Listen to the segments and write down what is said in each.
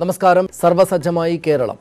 നമസ്കാരം സർവസജ്ജമായി കേരളം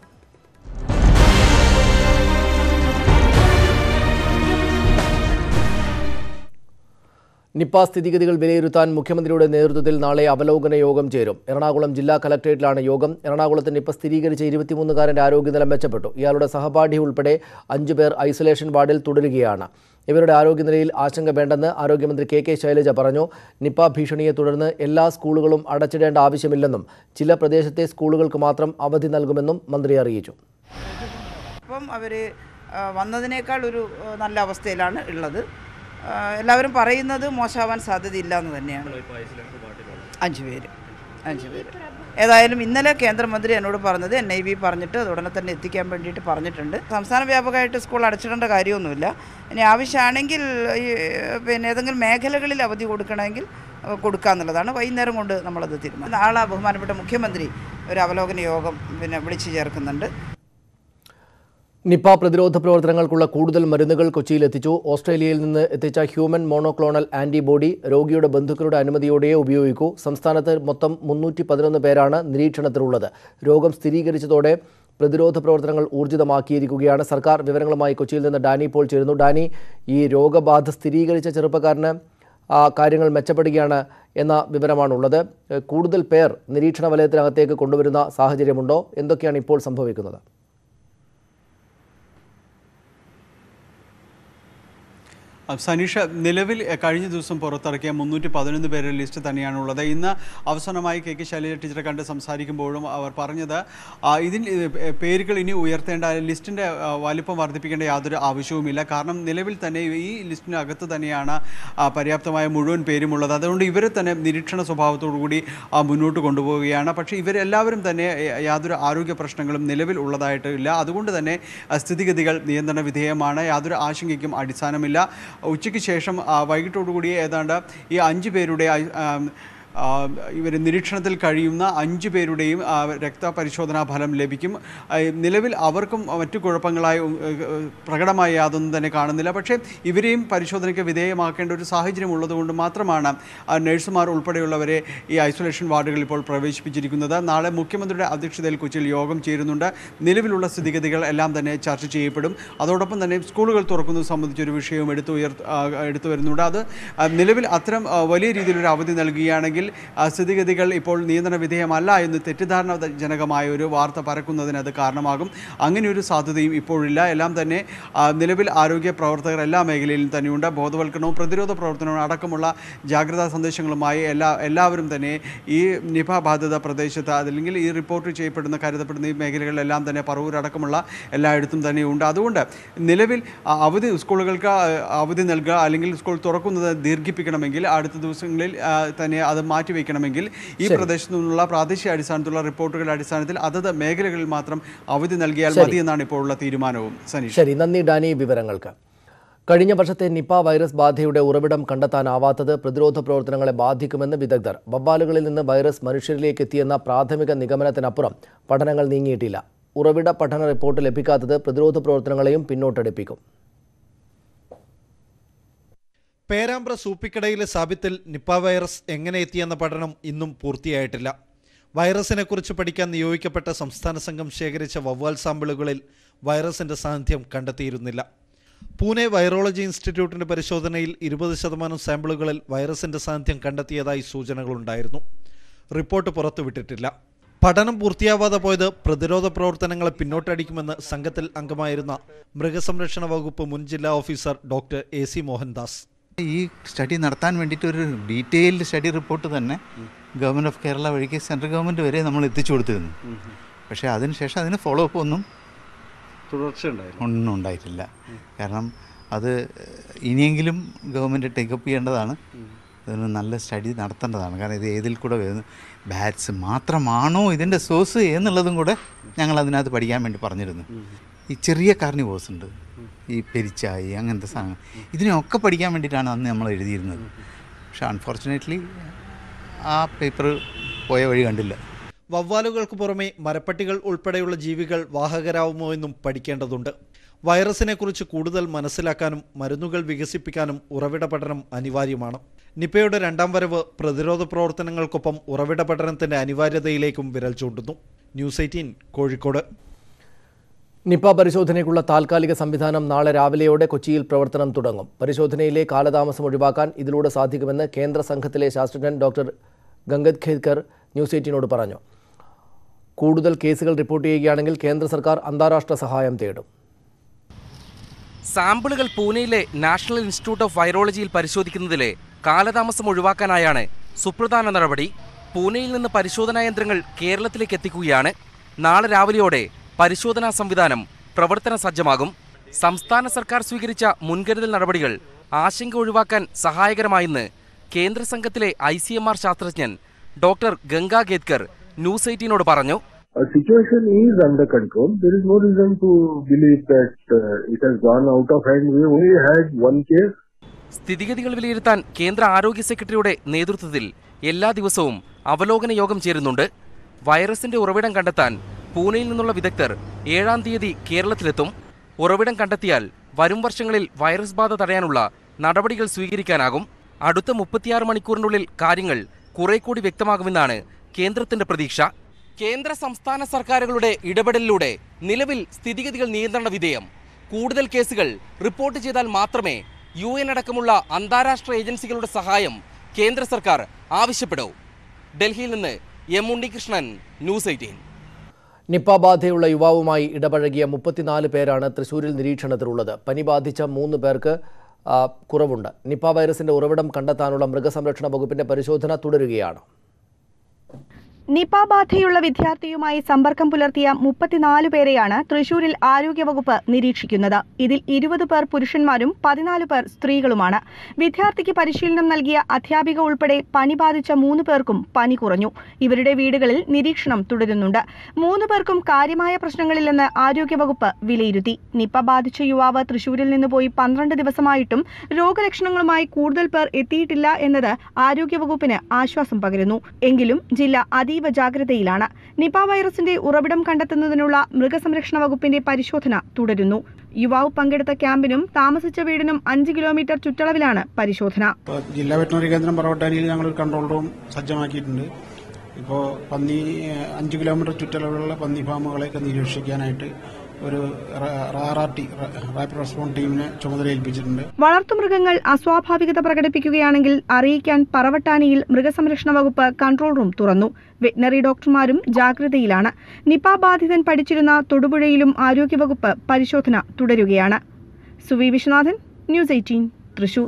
നിപ്പ സ്ഥിതിഗതികൾ വിലയിരുത്താൻ മുഖ്യമന്ത്രിയുടെ നേതൃത്വത്തിൽ നാളെ അവലോകന യോഗം ചേരും എറണാകുളം ജില്ലാ കലക്ടറേറ്റിലാണ് യോഗം എറണാകുളത്ത് നിപ്പ സ്ഥിരീകരിച്ച ഇരുപത്തിമൂന്നുകാരന്റെ ആരോഗ്യനില മെച്ചപ്പെട്ടു ഇയാളുടെ സഹപാഠി ഉൾപ്പെടെ അഞ്ചു പേർ ഐസൊലേഷൻ വാർഡിൽ തുടരുകയാണ് ഇവരുടെ ആരോഗ്യനിലയിൽ ആശങ്ക വേണ്ടെന്ന് ആരോഗ്യമന്ത്രി കെ കെ ശൈലജ പറഞ്ഞു നിപ്പ ഭീഷണിയെ തുടർന്ന് എല്ലാ സ്കൂളുകളും അടച്ചിടേണ്ട ആവശ്യമില്ലെന്നും ചില പ്രദേശത്തെ സ്കൂളുകൾക്ക് മാത്രം അവധി നൽകുമെന്നും മന്ത്രി അറിയിച്ചു അപ്പം അവർ വന്നതിനേക്കാൾ ഒരു ആ, നല്ല അവസ്ഥയിലാണ് ഉള്ളത് ആ, എല്ലാവരും പറയുന്നത് മോശമാവാൻ സാധ്യതയില്ല എന്ന് തന്നെയാണ് അഞ്ച് പേര് അഞ്ച് പേര് ഏതായാലും ഇന്നലെ കേന്ദ്രമന്ത്രി എന്നോട് പറഞ്ഞത് എൻ ഐ വി പറഞ്ഞിട്ട് അത് ഉടനെ തന്നെ എത്തിക്കാൻ വേണ്ടിയിട്ട് പറഞ്ഞിട്ടുണ്ട് സംസ്ഥാന വ്യാപകമായിട്ട് സ്കൂൾ അടച്ചിടേണ്ട കാര്യമൊന്നുമില്ല ഇനി ആവശ്യമാണെങ്കിൽ ഈ പിന്നെ ഏതെങ്കിലും മേഖലകളിൽ അവധി കൊടുക്കണമെങ്കിൽ അഹ് കൊടുക്കാന്നുള്ളതാണ് വൈകുന്നേരം കൊണ്ട് നമ്മളത് തീരുമാനം നാളെ ബഹുമാനപ്പെട്ട മുഖ്യമന്ത്രി ഒരു അവലോകന യോഗം പിന്നെ വിളിച്ചു ചേർക്കുന്നുണ്ട് നിപ്പ പ്രതിരോധ പ്രവർത്തനങ്ങൾക്കുള്ള കൂടുതൽ മരുന്നുകൾ കൊച്ചിയിൽ എത്തിച്ചു ഓസ്ട്രേലിയയിൽ നിന്ന് എത്തിച്ച ഹ്യൂമൻ മോണോക്ലോണൽ ആന്റിബോഡി രോഗിയുടെ ബന്ധുക്കളുടെ അനുമതിയോടെയേ ഉപയോഗിക്കൂ സംസ്ഥാനത്ത് മൊത്തം മുന്നൂറ്റി പതിനൊന്ന് പേരാണ് നിരീക്ഷണത്തിലുള്ളത് രോഗം സ്ഥിരീകരിച്ചതോടെ പ്രതിരോധ പ്രവർത്തനങ്ങൾ ഊർജിതമാക്കിയിരിക്കുകയാണ് സർക്കാർ വിവരങ്ങളുമായി കൊച്ചിയിൽ നിന്ന് ഡാനി പോൾ ചേരുന്നു ഡാനി ഈ രോഗബാധ സ്ഥിരീകരിച്ച ചെറുപ്പക്കാരന് ആ, കാര്യങ്ങൾ മെച്ചപ്പെടുകയാണ് എന്ന വിവരമാണുള്ളത് ഏഹ്, കൂടുതൽ പേർ നിരീക്ഷണ വലയത്തിനകത്തേക്ക് കൊണ്ടുവരുന്ന സാഹചര്യമുണ്ടോ എന്തൊക്കെയാണ് ഇപ്പോൾ സംഭവിക്കുന്നത് അഹ് സനീഷ നിലവിൽ എഹ്, കഴിഞ്ഞ ദിവസം പുറത്തിറക്കിയ മുന്നൂറ്റി പതിനൊന്ന് പേരുടെ ലിസ്റ്റ് തന്നെയാണുള്ളത് ഇന്ന് അവസാനമായി കെ കെ ശൈലജ ടീച്ചറെ കണ്ട് സംസാരിക്കുമ്പോഴും അവർ പറഞ്ഞത് ആ, ഇതിൽ ഏഹ്, പേരുകൾ ഇനി ഉയർത്തേണ്ട ലിസ്റ്റിൻ്റെ വലിപ്പം വർദ്ധിപ്പിക്കേണ്ട യാതൊരു ആവശ്യവുമില്ല കാരണം നിലവിൽ തന്നെ ഈ ലിസ്റ്റിനകത്ത് തന്നെയാണ് ആ, പര്യാപ്തമായ മുഴുവൻ പേരുമുള്ളത് അതുകൊണ്ട് ഇവരെ തന്നെ നിരീക്ഷണ സ്വഭാവത്തോടു കൂടി ആ, മുന്നോട്ട് കൊണ്ടുപോവുകയാണ് പക്ഷേ ഇവരെല്ലാവരും തന്നെ ഏഹ്, യാതൊരു ആരോഗ്യ പ്രശ്നങ്ങളും നിലവിൽ ഉള്ളതായിട്ട് ഇല്ല അതുകൊണ്ട് തന്നെ ആ, സ്ഥിതിഗതികൾ നിയന്ത്രണ വിധേയമാണ് യാതൊരു ആശങ്കയ്ക്കും അടിസ്ഥാനമില്ല ഉച്ചയ്ക്ക് ശേഷം ആ, വൈകിട്ടോടുകൂടി ഏതാണ്ട് ഈ അഞ്ച് പേരുടെ ഐ- ആം, ആ, ഇവർ നിരീക്ഷണത്തിൽ കഴിയുന്ന അഞ്ച് പേരുടെയും ആ, രക്തപരിശോധനാ ഫലം ലഭിക്കും ആ, നിലവിൽ അവർക്കും മറ്റു കുഴപ്പങ്ങളായി ഉ- ഏ, പ്രകടമായി യാതൊന്നും തന്നെ കാണുന്നില്ല പക്ഷേ ഇവരെയും പരിശോധനയ്ക്ക് വിധേയമാക്കേണ്ട ഒരു സാഹചര്യം ഉള്ളതുകൊണ്ട് മാത്രമാണ് ആ, നഴ്സുമാർ ഉൾപ്പെടെയുള്ളവരെ ഈ ഐസൊലേഷൻ വാർഡുകളിൽ ഇപ്പോൾ പ്രവേശിപ്പിച്ചിരിക്കുന്നത് നാളെ മുഖ്യമന്ത്രിയുടെ അധ്യക്ഷതയിൽ കൊച്ചിയിൽ യോഗം ചേരുന്നുണ്ട് നിലവിലുള്ള സ്ഥിതിഗതികൾ എല്ലാം തന്നെ ചർച്ച ചെയ്യപ്പെടും അതോടൊപ്പം തന്നെ സ്കൂളുകൾ തുറക്കുന്നത് സംബന്ധിച്ചൊരു വിഷയവും എടുത്തു ഉയർ ആ, എടുത്തു വരുന്നുണ്ട് അത് ആ, നിലവിൽ അത്തരം ആ, വലിയ രീതിയിലൊരു അവധി നൽകുകയാണെങ്കിൽ ആ, സ്ഥിതിഗതികൾ ഇപ്പോൾ നിയന്ത്രണ വിധേയമല്ല എന്ന് തെറ്റിദ്ധാരണ ജനകമായ ഒരു വാർത്ത പരക്കുന്നതിന് അത് കാരണമാകും അങ്ങനെ ഒരു സാധ്യതയും ഇപ്പോഴില്ല എല്ലാം തന്നെ ആ, നിലവിൽ ആരോഗ്യ പ്രവർത്തകർ എല്ലാ മേഖലയിലും തന്നെയുണ്ട് ബോധവൽക്കരണവും പ്രതിരോധ പ്രവർത്തനവും അടക്കമുള്ള ജാഗ്രതാ സന്ദേശങ്ങളുമായി എല്ലാ എല്ലാവരും തന്നെ ഈ നിപ ബാധിത പ്രദേശത്ത് അല്ലെങ്കിൽ ഈ റിപ്പോർട്ട് ചെയ്യപ്പെടുന്ന കരുതപ്പെടുന്ന ഈ മേഖലകളിലെല്ലാം തന്നെ പറവൂർ അടക്കമുള്ള എല്ലായിടത്തും തന്നെയുണ്ട് അതുകൊണ്ട് നിലവിൽ ആ, അവധി സ്കൂളുകൾക്ക് ആ, അവധി നൽകുക അല്ലെങ്കിൽ സ്കൂൾ തുറക്കുന്നത് ദീർഘിപ്പിക്കണമെങ്കിൽ അടുത്ത ദിവസങ്ങളിൽ ആ, തന്നെ അത് മാറ്റിവെക്കണമെങ്കിൽ ഈ പ്രദേശത്തു നിന്നുള്ള പ്രാദേശിക അടിസ്ഥാനത്തിലുള്ള റിപ്പോർട്ടുകളുടെ അടിസ്ഥാനത്തിൽ അതത് മേഖലകളിൽ മാത്രം അവധി നൽകിയാൽ മതി എന്നാണ് ഇപ്പോൾ ഉള്ള തീരുമാനവും സനീഷ് ശരി നന്ദി ഡാനി വിവരങ്ങൾക്ക് കഴിഞ്ഞ വർഷത്തെ നിപ വൈറസ് ബാധയുടെ ഉറവിടം കണ്ടെത്താനാവാത്തത് പ്രതിരോധ പ്രവർത്തനങ്ങളെ ബാധിക്കുമെന്ന് വിദഗ്ധർ വവ്വാലുകളിൽ നിന്ന് വൈറസ് മനുഷ്യരിലേക്ക് എത്തിയെന്ന പ്രാഥമിക നിഗമനത്തിനപ്പുറം പഠനങ്ങൾ നീങ്ങിയിട്ടില്ല ഉറവിട പഠന റിപ്പോർട്ട് ലഭിക്കാത്തത് പ്രതിരോധ പ്രവർത്തനങ്ങളെയും പിന്നോട്ടടിപ്പിക്കും പേരാമ്പ്ര സൂപ്പിക്കടയിലെ സാബിത്തിൽ നിപ്പ വൈറസ് എങ്ങനെ എത്തിയെന്ന പഠനം ഇന്നും പൂർത്തിയായിട്ടില്ല വൈറസിനെ കുറിച്ച് പഠിക്കാൻ നിയോഗിക്കപ്പെട്ട സംസ്ഥാന സംഘം ശേഖരിച്ച വവ്വാൽ സാമ്പിളുകളിൽ വൈറസിന്റെ സാന്നിധ്യം കണ്ടെത്തിയിരുന്നില്ല പൂനെ വൈറോളജി ഇൻസ്റ്റിറ്റ്യൂട്ടിന്റെ പരിശോധനയിൽ ഇരുപത് ശതമാനം സാമ്പിളുകളിൽ വൈറസിന്റെ സാന്നിധ്യം കണ്ടെത്തിയതായി സൂചനകളുണ്ടായിരുന്നു റിപ്പോർട്ട് പുറത്തുവിട്ടിട്ടില്ല പഠനം പൂർത്തിയാവാതെ പോയത് പ്രതിരോധ പ്രവർത്തനങ്ങളെ പിന്നോട്ടടിക്കുമെന്ന് സംഘത്തിൽ അംഗമായിരുന്ന മൃഗസംരക്ഷണ വകുപ്പ് മുൻ ജില്ലാ officer doctor A C Mohandas ഈ സ്റ്റഡി നടത്താൻ വേണ്ടിയിട്ട് ഒരു ഡീറ്റെയിൽഡ് സ്റ്റഡി റിപ്പോർട്ട് തന്നെ ഗവൺമെൻറ് ഓഫ് കേരള വഴിക്ക് സെൻട്രൽ ഗവൺമെൻറ് വരെ നമ്മൾ എത്തിച്ചു കൊടുത്തിരുന്നു പക്ഷേ അതിനുശേഷം അതിന് ഫോളോ അപ്പ് ഒന്നും തുടർച്ചയുണ്ടായിരുന്നു ഒന്നും ഉണ്ടായിട്ടില്ല കാരണം അത് ഇനിയെങ്കിലും ഗവൺമെൻറ് ടേക്കപ്പ് ചെയ്യേണ്ടതാണ് അതിന് നല്ല സ്റ്റഡി നടത്തേണ്ടതാണ് കാരണം ഇത് ഏതിൽ കൂടെ വരുന്നു ബാറ്റ്സ് മാത്രമാണോ ഇതിൻ്റെ സോഴ്സ് എന്നുള്ളതും കൂടെ ഞങ്ങൾ അതിനകത്ത് പഠിക്കാൻ വേണ്ടി പറഞ്ഞിരുന്നു ഈ ചെറിയ കാർണിവോസ് ഉണ്ട് ഈ പെരിച്ചായി അങ്ങനത്തെ സാധനങ്ങൾ ഇതിനെയൊക്കെ പഠിക്കാൻ വേണ്ടിയിട്ടാണ് അന്ന് നമ്മൾ എഴുതിയിരുന്നത് പക്ഷേ അൺഫോർച്ചുനേറ്റ്ലി ആ പേപ്പർ പോയ വഴി കണ്ടില്ല വവ്വാലുകൾക്ക് പുറമെ മരപ്പട്ടികൾ ഉൾപ്പെടെയുള്ള ജീവികൾ വാഹകരാവുമോ എന്നും പഠിക്കേണ്ടതുണ്ട് വൈറസിനെക്കുറിച്ച് കൂടുതൽ മനസ്സിലാക്കാനും മരുന്നുകൾ വികസിപ്പിക്കാനും ഉറവിട പഠനം അനിവാര്യമാണ് നിപയുടെ രണ്ടാം വരവ് പ്രതിരോധ പ്രവർത്തനങ്ങൾക്കൊപ്പം ഉറവിട പഠനത്തിന്റെ അനിവാര്യതയിലേക്കും വിരൽ ചൂണ്ടുന്നു ന്യൂസ് എയ്റ്റീൻ കോഴിക്കോട് നിപ പരിശോധനയ്ക്കുള്ള താൽക്കാലിക സംവിധാനം നാളെ രാവിലെയോടെ കൊച്ചിയിൽ പ്രവർത്തനം തുടങ്ങും പരിശോധനയിലെ കാലതാമസം ഒഴിവാക്കാൻ ഇതിലൂടെ സാധിക്കുമെന്ന് കേന്ദ്ര സംഘത്തിലെ ശാസ്ത്രജ്ഞൻ ഡോക്ടർ ഗംഗത് ഖേദ്കർ ന്യൂസ് എയ്റ്റീനോട് പറഞ്ഞു കൂടുതൽ കേസുകൾ റിപ്പോർട്ട് ചെയ്യുകയാണെങ്കിൽ കേന്ദ്ര സർക്കാർ അന്താരാഷ്ട്ര സഹായം തേടും സാമ്പിളുകൾ പൂനെയിലെ നാഷണൽ ഇൻസ്റ്റിറ്റ്യൂട്ട് ഓഫ് വൈറോളജിയിൽ പരിശോധിക്കുന്നതിലെ കാലതാമസം ഒഴിവാക്കാനായാണ് സുപ്രധാന നടപടി പൂനെയിൽ നിന്ന് പരിശോധനാ യന്ത്രങ്ങൾ കേരളത്തിലേക്ക് എത്തിക്കുകയാണ് നാളെ രാവിലെയോടെ പരിശോധനാ സംവിധാനം പ്രവർത്തന സജ്ജമാകും സംസ്ഥാന സർക്കാർ സ്വീകരിച്ച മുൻകരുതൽ നടപടികൾ ആശങ്ക ഒഴിവാക്കാൻ സഹായകരമായെന്ന് കേന്ദ്ര സംഘത്തിലെ ഐ സി എം ആർ ശാസ്ത്രജ്ഞൻ ഡോക്ടർ ഗംഗാ ഗേദ്കർ ന്യൂസ് എയ്റ്റീനോട് പറഞ്ഞു Uh, situation is under control. There is no reason to believe that uh, it has gone out of hand. We only had one case. സ്ഥിതിഗതികൾ വിലയിരുത്താൻ കേന്ദ്ര ആരോഗ്യ സെക്രട്ടറിയുടെ നേതൃത്വത്തിൽ എല്ലാ ദിവസവും അവലോകന യോഗം ചേരുന്നുണ്ട് വൈറസിന്റെ ഉറവിടം കണ്ടെത്താൻ പൂനെയിൽ നിന്നുള്ള വിദഗ്ധർ ഏഴാം തീയതി കേരളത്തിലെത്തും ഉറവിടം കണ്ടെത്തിയാൽ വരും വർഷങ്ങളിൽ വൈറസ് ബാധ തടയാനുള്ള നടപടികൾ സ്വീകരിക്കാനാകും അടുത്ത മുപ്പത്തിയാറ് മണിക്കൂറിനുള്ളിൽ കാര്യങ്ങൾ കുറെ കൂടി വ്യക്തമാകുമെന്നാണ് കേന്ദ്രത്തിന്റെ പ്രതീക്ഷ കേന്ദ്ര സംസ്ഥാന സർക്കാരുകളുടെ ഇടപെടലിലൂടെ നിലവിൽ സ്ഥിതിഗതികൾ നിയന്ത്രണ വിധേയം കൂടുതൽ കേസുകൾ റിപ്പോർട്ട് ചെയ്താൽ മാത്രമേ യു എൻ അടക്കമുള്ള അന്താരാഷ്ട്ര ഏജൻസികളുടെ സഹായം കേന്ദ്ര സർക്കാർ ആവശ്യപ്പെടൂ ഡൽഹിയിൽ നിന്ന് M Unnikrishnan news eighteen Nipah ബാധയുള്ള യുവാവുമായി ഇടപഴകിയ മുപ്പത്തിനാല് പേരാണ് തൃശൂരിൽ നിരീക്ഷണത്തിലുള്ളത് പനി ബാധിച്ച മൂന്ന് പേർക്ക് ആ, കുറവുണ്ട് നിപ്പ വൈറസിന്റെ ഉറവിടം കണ്ടെത്താനുള്ള മൃഗസംരക്ഷണ വകുപ്പിന്റെ പരിശോധന തുടരുകയാണ് നിപ ബാധയുള്ള വിദ്യാർത്ഥിയുമായി സമ്പർക്കം പുലർത്തിയ മുപ്പത്തിനാല് പേരെയാണ് തൃശൂരിൽ ആരോഗ്യവകുപ്പ് നിരീക്ഷിക്കുന്നത് ഇതിൽ ഇരുപത് പേർ പുരുഷന്മാരും പതിനാല് പേർ സ്ത്രീകളുമാണ് വിദ്യാർത്ഥിക്ക് പരിശീലനം നൽകിയ അധ്യാപിക ഉൾപ്പെടെ പനി ബാധിച്ച മൂന്ന് പേർക്കും പനി കുറഞ്ഞു ഇവരുടെ വീടുകളിൽ നിരീക്ഷണം തുടരുന്നുണ്ട് മൂന്ന് പേർക്കും കാര്യമായ പ്രശ്നങ്ങളില്ലെന്ന് ആരോഗ്യവകുപ്പ് വിലയിരുത്തി നിപ ബാധിച്ച യുവാവ് തൃശൂരിൽ നിന്ന് പോയി പന്ത്രണ്ട് ദിവസമായിട്ടും രോഗലക്ഷണങ്ങളുമായി കൂടുതൽ പേർ എത്തിയിട്ടില്ല എന്നത് ആരോഗ്യവകുപ്പിന് ആശ്വാസം പകരുന്നു എങ്കിലും ജില്ല അതീവ ജാഗ്രതയിലാണ് നിപ വൈറസിന്റെ ഉറവിടം കണ്ടെത്തുന്നതിനുള്ള മൃഗസംരക്ഷണ വകുപ്പിന്റെ പരിശോധന തുടരുന്നു യുവാവ് പങ്കെടുത്ത ക്യാമ്പിനും താമസിച്ച വീടിനും അഞ്ച് കിലോമീറ്റർ ചുറ്റളവിലാണ് പരിശോധന ഇപ്പോൾ ജില്ലാ വെറ്റിനറി കേന്ദ്രം പറവട്ടാനിയിൽ ഞങ്ങളൊരു കൺട്രോൾ റൂം സജ്ജമാക്കിയിട്ടുണ്ട് ഇപ്പോൾ പന്നി ഏഹ്, അഞ്ച് കിലോമീറ്റർ ചുറ്റളവിലുള്ള പന്നി ഫാമുകളെയൊക്കെ നിരീക്ഷിക്കാനായിട്ട് ഒരു R R T rapid response ടീമിനെ ചുമതലയേൽപ്പിച്ചിട്ടുണ്ട് വളർത്തുമൃഗങ്ങൾ അസ്വാഭാവികത പ്രകടിപ്പിക്കുകയാണെങ്കിൽ അറിയിക്കാൻ പറവട്ടാനിയിൽ മൃഗസംരക്ഷണ വകുപ്പ് കൺട്രോൾ റൂം തുറന്നു വെറ്റിനറി ഡോക്ടർമാരും ജാഗ്രതയിലാണ് നിപ ബാധിതൻ പഠിച്ചിരുന്ന തൊടുപുഴയിലും ആരോഗ്യവകുപ്പ് പരിശോധന തുടരുകയാണ് സുവി വിശ്വനാഥൻ ന്യൂസ് എയ്റ്റീൻ തൃശൂർ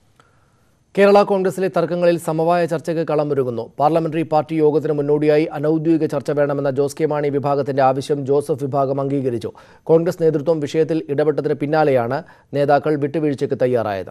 കേരള കോൺഗ്രസിലെ തർക്കങ്ങളിൽ സമവായ ചർച്ചയ്ക്ക് കളമൊരുങ്ങുന്നു പാർലമെന്ററി പാർട്ടി യോഗത്തിന് മുന്നോടിയായി അനൌദ്യോഗിക ചർച്ച വേണമെന്ന ജോസ് കെ മാണി വിഭാഗത്തിന്റെ ആവശ്യം ജോസഫ് വിഭാഗം അംഗീകരിച്ചു കോൺഗ്രസ് നേതൃത്വം വിഷയത്തിൽ ഇടപെട്ടതിന് പിന്നാലെയാണ് നേതാക്കൾ വിട്ടുവീഴ്ചയ്ക്ക് തയ്യാറായത്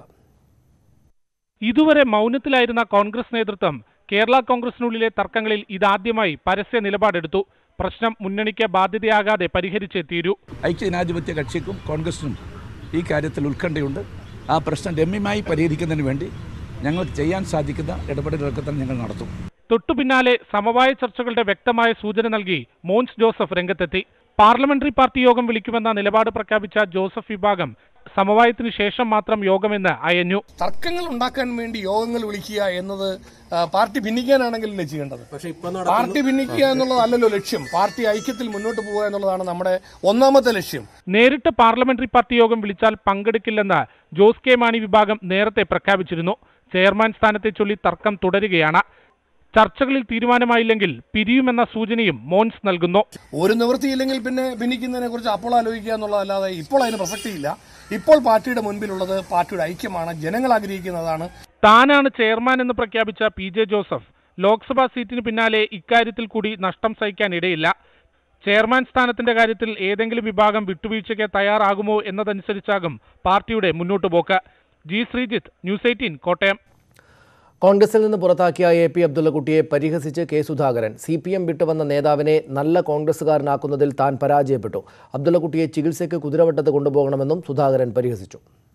ഇതുവരെ മൗനത്തിലായിരുന്ന കോൺഗ്രസ് നേതൃത്വം കേരള കോൺഗ്രസിനുള്ളിലെ തർക്കങ്ങളിൽ ഇതാദ്യമായി പരസ്യ നിലപാടെടുത്തു പ്രശ്നം മുന്നണിക്ക് ബാധ്യതയാകാതെ പരിഹരിച്ചേ തീരൂ ഐക്യജനാധിപത്യ കക്ഷിക്കും കോൺഗ്രസിനും ഈ കാര്യത്തിൽ ഉത്കണ്ഠയുണ്ട് ആ പ്രശ്നം രമ്യമായി പരിഹരിക്കുന്നതിന് വേണ്ടി ഞങ്ങൾക്ക് ചെയ്യാൻ സാധിക്കുന്ന ഇടപെടലുകളൊക്കെ തന്നെ ഞങ്ങൾ നടത്തും തൊട്ടു പിന്നാലെ സമവായ ചർച്ചകളുടെ വ്യക്തമായ സൂചന നൽകി മോൻസ് ജോസഫ് രംഗത്തെത്തി പാർലമെന്ററി പാർട്ടി യോഗം വിളിക്കുമെന്ന നിലപാട് പ്രഖ്യാപിച്ച ജോസഫ് വിഭാഗം സമവായത്തിനു ശേഷം മാത്രം യോഗമെന്ന് അയഞ്ഞു തർക്കങ്ങൾ ഉണ്ടാക്കാൻ വേണ്ടി യോഗങ്ങൾ വിളിക്കുക എന്നത് ആ, പാർട്ടി ഭിന്നിക്കാനാണെങ്കിലല്ലേ ചെയ്യേണ്ടത് പാർട്ടി ഭിന്നിക്കുക എന്നുള്ളതല്ലല്ലോ ലക്ഷ്യം പാർട്ടി ഐക്യത്തിൽ മുന്നോട്ട് പോകുക എന്നുള്ളതാണ് നമ്മുടെ ഒന്നാമത്തെ ലക്ഷ്യം നേരിട്ട് പാർലമെന്ററി പാർട്ടി യോഗം വിളിച്ചാൽ പങ്കെടുക്കില്ലെന്ന് ജോസ് കെ മാണി വിഭാഗം നേരത്തെ പ്രഖ്യാപിച്ചിരുന്നു ചെയർമാൻ സ്ഥാനത്തെ ചൊല്ലി തർക്കം തുടരുകയാണ് ചർച്ചകളിൽ തീരുമാനമായില്ലെങ്കിൽ പിരിയുമെന്ന സൂചനയും മോൻസ് നൽകുന്നു ഒരു നിവൃത്തിയില്ലെങ്കിൽ പിന്നെ ഭിന്നിക്കുന്നതിനെ കുറിച്ച് അപ്പോൾ ആലോചിക്കുക എന്നുള്ളതല്ലാതെ ഇപ്പോൾ അതിന് പ്രസക്തിയില്ല ഇപ്പോൾ പാർട്ടിയുടെ മുൻപിലുള്ളത് പാർട്ടിയുടെ ഐക്യമാണ് ജനങ്ങൾ ആഗ്രഹിക്കുന്നതാണ് താനാണ് ചെയർമാൻ എന്ന് പ്രഖ്യാപിച്ച പി ജെ ജോസഫ് ലോക്സഭാ സീറ്റിന് പിന്നാലെ ഇക്കാര്യത്തിൽ കൂടി നഷ്ടം സഹിക്കാൻ ഇടയില്ല ചെയർമാൻ സ്ഥാനത്തിന്റെ കാര്യത്തിൽ ഏതെങ്കിലും വിഭാഗം വിട്ടുവീഴ്ചയ്ക്ക് തയ്യാറാകുമോ എന്നതനുസരിച്ചാകും പാർട്ടിയുടെ മുന്നോട്ടുപോക്ക് G Sreejith news eighteen Kottayam കോൺഗ്രസിൽ നിന്ന് പുറത്താക്കിയ എ പി അബ്ദുള്ളക്കുട്ടിയെ പരിഹസിച്ച് K Sudhakaran C P M വിട്ടുവന്ന നേതാവിനെ നല്ല കോൺഗ്രസുകാരനാക്കുന്നതിൽ താൻ പരാജയപ്പെട്ടു അബ്ദുള്ളക്കുട്ടിയെ ചികിത്സയ്ക്ക് കുതിരവട്ടത്ത് കൊണ്ടുപോകണമെന്നും സുധാകരൻ പരിഹസിച്ചു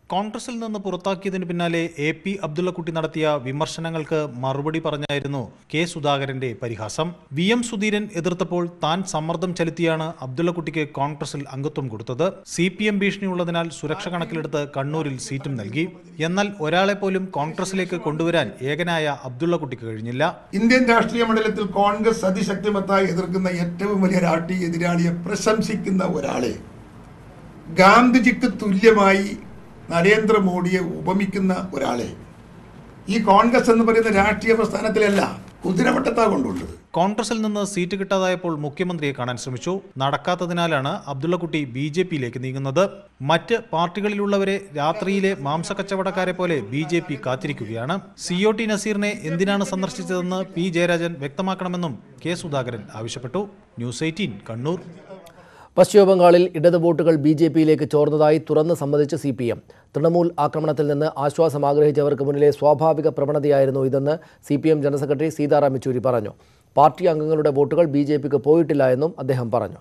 കോൺഗ്രസിൽ നിന്ന് പുറത്താക്കിയതിന് പിന്നാലെ എ പി അബ്ദുള്ളക്കുട്ടി നടത്തിയ വിമർശനങ്ങൾക്ക് മറുപടി പറഞ്ഞായിരുന്നു കെ സുധാകരന്റെ പരിഹാസം വി എം സുധീരൻ എതിർത്തപ്പോൾ താൻ സമ്മർദ്ദം ചെലുത്തിയാണ് അബ്ദുള്ളക്കുട്ടിക്ക് കോൺഗ്രസിൽ അംഗത്വം കൊടുത്തത് സി പി എം ഭീഷണിയുള്ളതിനാൽ സുരക്ഷ കണക്കിലെടുത്ത് കണ്ണൂരിൽ സീറ്റും നൽകി എന്നാൽ ഒരാളെ പോലും കോൺഗ്രസിലേക്ക് കൊണ്ടുവരാൻ ഏകനായ അബ്ദുള്ളക്കുട്ടിക്ക് കഴിഞ്ഞില്ല ഇന്ത്യൻ രാഷ്ട്രീയ മണ്ഡലത്തിൽ കോൺഗ്രസ് അതിശക്തിമത്തായി എതിർക്കുന്ന ഏറ്റവും വലിയ രാഷ്ട്രീയ എതിരാളിയെ പ്രശംസിക്കുന്ന ഒരാളെ ഗാന്ധിജിക്ക് തുല്യമായി നരേന്ദ്രമോദിയെ ഉപമിക്കുന്ന ഒരാളെ ഈ കോൺഗ്രസ് എന്ന് പറയുന്ന രാഷ്ട്രീയ പ്രസ്ഥാനത്തിലല്ല കുതിരവട്ടത്താ കൊണ്ടുള്ളത് കോൺഗ്രസിൽ നിന്ന് സീറ്റ് കിട്ടാതായപ്പോൾ മുഖ്യമന്ത്രിയെ കാണാൻ ശ്രമിച്ചു നടക്കാത്തതിനാലാണ് അബ്ദുള്ളക്കുട്ടി ബി ജെ പിയിലേക്ക് നീങ്ങുന്നത് മറ്റ് പാർട്ടികളിലുള്ളവരെ രാത്രിയിലെ മാംസക്കച്ചവടക്കാരെ പോലെ ബി ജെ പി കാത്തിരിക്കുകയാണ് സി ഒ ടി നസീറിനെ എന്തിനാണ് സന്ദർശിച്ചതെന്ന് പി ജയരാജൻ വ്യക്തമാക്കണമെന്നും കെ സുധാകരൻ ആവശ്യപ്പെട്ടു ന്യൂസ് എയ്റ്റീൻ കണ്ണൂർ പശ്ചിമബംഗാളിൽ ഇടത് വോട്ടുകൾ ബി ജെ പിയിലേക്ക് ചോർന്നതായി തുറന്ന് സമ്മതിച്ച് സി പി എം തൃണമൂൽ ആക്രമണത്തിൽ നിന്ന് ആശ്വാസം ആഗ്രഹിച്ചവർക്ക് മുന്നിലെ സ്വാഭാവിക പ്രവണതയായിരുന്നു ഇതെന്ന് C P M general secretary Sitaram Yechury പറഞ്ഞു പാർട്ടി അംഗങ്ങളുടെ വോട്ടുകൾ ബി ജെ പിക്ക് പോയിട്ടില്ല എന്നും അദ്ദേഹം പറഞ്ഞു